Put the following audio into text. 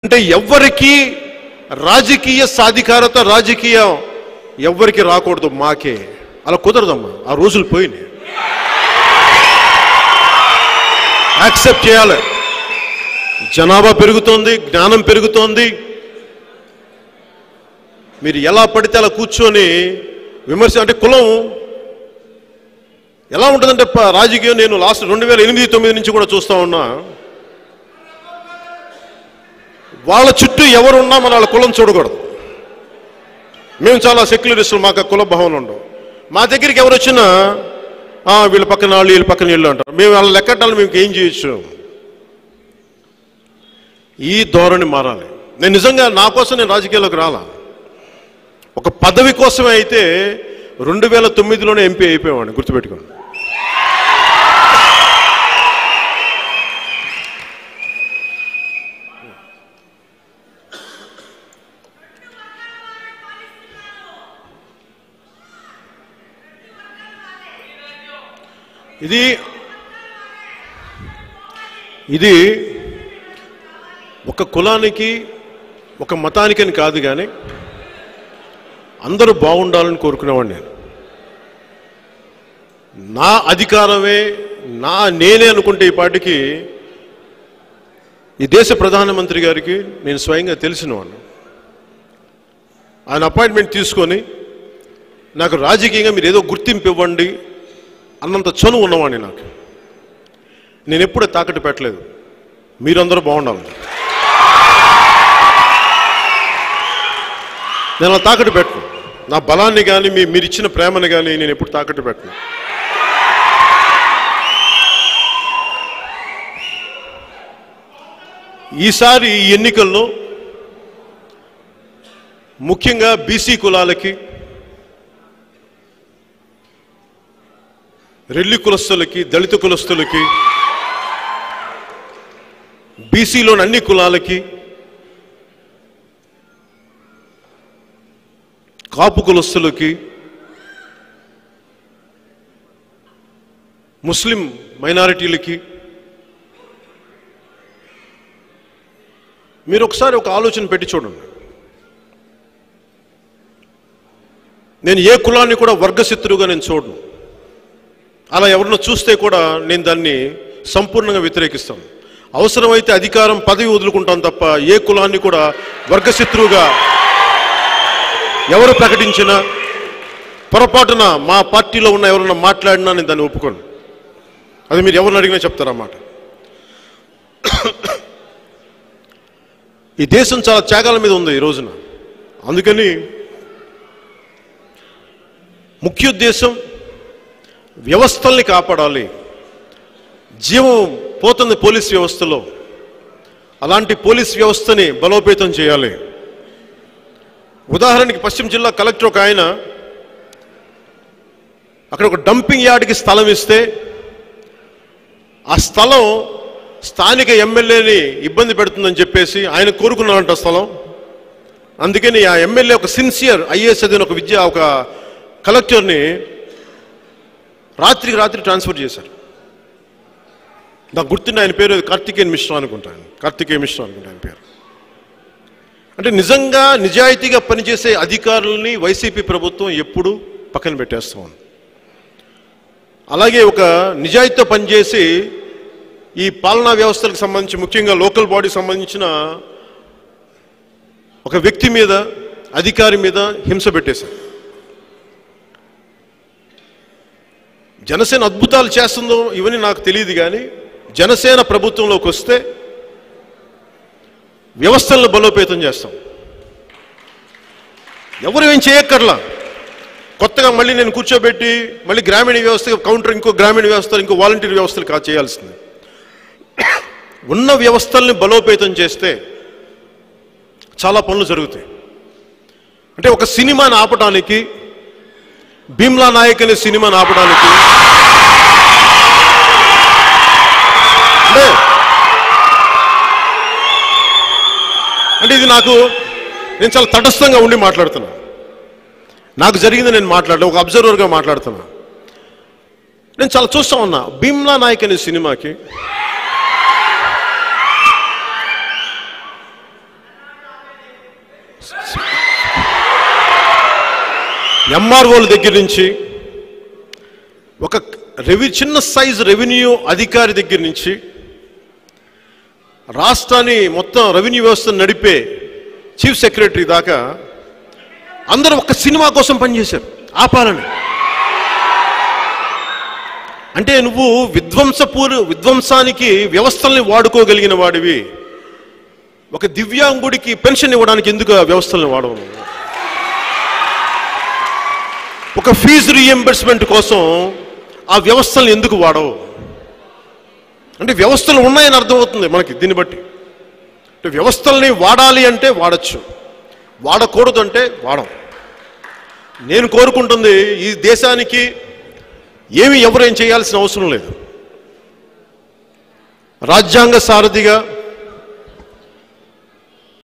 అంటే ఎవ్వరికి రాజకీయ సాధికారత రాజకీయం ఎవ్వరికి రాకూడదు మాకే అలా కుదరదమ్మా ఆ రోజులు పోయినాయి యాక్సెప్ట్ చేయాలి జనాభా పెరుగుతోంది జ్ఞానం పెరుగుతోంది మీరు ఎలా పడితే అలా కూర్చొని విమర్శ అంటే కులం ఎలా ఉంటుందంటే ప- రాజకీయం నేను లాస్ట్ రెండు వేల ఎనిమిది తొమ్మిది నుంచి కూడా చూస్తా ఉన్నా వాళ్ళ చుట్టూ ఎవరున్నా మన వాళ్ళ కులం చూడకూడదు మేము చాలా సెక్యులరిస్టులు మాకు ఆ కుల భావన ఉండవు మా దగ్గరికి ఎవరు వచ్చినా "ఆ, వీళ్ళ పక్కన వాళ్ళు వీళ్ళ పక్కన వీళ్ళు అంటారు మేము వాళ్ళ లెక్కటాలను మేము ఏం చేయొచ్చు ఈ ధోరణి మారాలి నేను నిజంగా నా కోసం నేను రాజకీయాల్లోకి రాలా ఒక పదవి కోసమే అయితే రెండు వేల తొమ్మిదిలోనే ఎంపీ అయిపోయావాడిని గుర్తుపెట్టుకోండి ఇది ఇది ఒక కులానికి ఒక మతానికి అని కాదు కానీ అందరూ బాగుండాలని కోరుకునేవాడిని నేను నా అధికారమే నా నేనే అనుకుంటే ఈ పాటికి ఈ దేశ ప్రధానమంత్రి గారికి నేను స్వయంగా తెలిసినవాడిని ఆయన అపాయింట్మెంట్ తీసుకొని నాకు రాజకీయంగా మీరు ఏదో గుర్తింపు ఇవ్వండి అన్నంత చనువు ఉన్నవాడిని నాకు నేను ఎప్పుడూ తాకట్టు పెట్టలేదు మీరందరూ బాగుండాలి నేను అలా తాకట్టు పెట్టను నా బలాన్ని కానీ మీ మీరు ఇచ్చిన ప్రేమని కానీ నేను ఎప్పుడు తాకట్టు పెట్టను ఈసారి ఈ ఎన్నికల్లో ముఖ్యంగా బీసీ కులాలకి రెల్లి కులస్తులకి దళిత కులస్తులకి బీసీలోని అన్ని కులాలకి కాపు కులస్తులకి ముస్లిం మైనారిటీలకి మీరు ఒకసారి ఒక ఆలోచన పెట్టి చూడండి నేను ఏ కులాన్ని కూడా వర్గశత్రువుగా నేను చూడను అలా ఎవరినో చూస్తే కూడా నేను దాన్ని సంపూర్ణంగా వ్యతిరేకిస్తాను అవసరమైతే అధికారం పదవి వదులుకుంటాను తప్ప ఏ కులాన్ని కూడా వర్గశత్రువుగా ఎవరు ప్రకటించినా పొరపాటున మా పార్టీలో ఉన్న ఎవరన్నా మాట్లాడినా నేను దాన్ని ఒప్పుకోను అది మీరు ఎవరిని అడిగినా చెప్తారన్నమాట ఈ దేశం చాలా త్యాగాల మీద ఉంది ఈ రోజున అందుకని ముఖ్య ఉద్దేశం వ్యవస్థల్ని కాపాడాలి జీవం పోతుంది పోలీస్ వ్యవస్థలో అలాంటి పోలీస్ వ్యవస్థని బలోపేతం చేయాలి ఉదాహరణకి పశ్చిమ జిల్లా కలెక్టర్ ఒక ఆయన అక్కడ ఒక డంపింగ్ యార్డ్కి స్థలం ఇస్తే ఆ స్థలం స్థానిక ఎమ్మెల్యేని ఇబ్బంది పెడుతుందని చెప్పేసి ఆయన కోరుకున్నారంట ఆ స్థలం అందుకని ఆ ఎమ్మెల్యే ఒక సిన్సియర్ ఐఏఎస్ చదివిన ఒక విద్య ఒక కలెక్టర్ని రాత్రికి రాత్రి ట్రాన్స్ఫర్ చేశారు నాకు గుర్తున్న ఆయన పేరు కార్తికేయన్ మిశ్రా అనుకుంటాను కార్తికేయ మిశ్రా అనుకుంటా ఆయన పేరు అంటే నిజంగా నిజాయితీగా పనిచేసే అధికారులని వైసీపీ ప్రభుత్వం ఎప్పుడు పక్కన పెట్టేస్తూ ఉంది అలాగే ఒక నిజాయితీతో పనిచేసి ఈ పాలనా వ్యవస్థలకు సంబంధించి ముఖ్యంగా లోకల్ బాడీ సంబంధించిన ఒక వ్యక్తి మీద అధికారి మీద హింస పెట్టేశారు జనసేన అద్భుతాలు చేస్తుందో ఇవన్నీ నాకు తెలియదు కానీ జనసేన ప్రభుత్వంలోకి వస్తే వ్యవస్థలను బలోపేతం చేస్తాం ఎవరు ఏం చేయక్కర్లా కొత్తగా మళ్ళీ నేను కూర్చోబెట్టి మళ్ళీ గ్రామీణ వ్యవస్థ కౌంటర్ ఇంకో గ్రామీణ వ్యవస్థ ఇంకో వాలంటీర్ వ్యవస్థలు కా చేయాల్సింది ఉన్న వ్యవస్థల్ని బలోపేతం చేస్తే చాలా పనులు జరుగుతాయి అంటే ఒక సినిమాని ఆపడానికి భీమ్లా నాయక్ అనే సినిమాని ఆపడానికి అంటే అంటే ఇది నాకు నేను చాలా తటస్థంగా ఉండి మాట్లాడుతున్నా నాకు జరిగింది నేను మాట్లాడలే ఒక అబ్జర్వర్గా మాట్లాడుతున్నా నేను చాలా చూస్తా ఉన్నా భీమ్లా నాయక్ అనే సినిమాకి ఎంఆర్ఓల దగ్గర నుంచి ఒక రెవెన్యూ చిన్న సైజు రెవెన్యూ అధికారి దగ్గర నుంచి రాష్ట్రాన్ని మొత్తం రెవెన్యూ వ్యవస్థను నడిపే చీఫ్ సెక్రటరీ దాకా అందరూ ఒక సినిమా కోసం పనిచేశారు ఆపాలని అంటే నువ్వు విధ్వంసపూర్ విధ్వంసానికి వ్యవస్థల్ని వాడుకోగలిగిన వాడివి ఒక దివ్యాంగుడికి పెన్షన్ ఇవ్వడానికి ఎందుకు ఆ వ్యవస్థల్ని వాడవు నువ్వు? ఒక ఫీజు రీఎంబర్స్మెంట్ కోసం ఆ వ్యవస్థలను ఎందుకు వాడవు అంటే వ్యవస్థలు ఉన్నాయని అర్థమవుతుంది మనకి దీన్ని బట్టి అంటే వ్యవస్థల్ని వాడాలి అంటే వాడచ్చు వాడకూడదు అంటే వాడం నేను కోరుకుంటుంది ఈ దేశానికి ఏమి ఎవరేం చేయాల్సిన అవసరం లేదు రాజ్యాంగ సారథిగా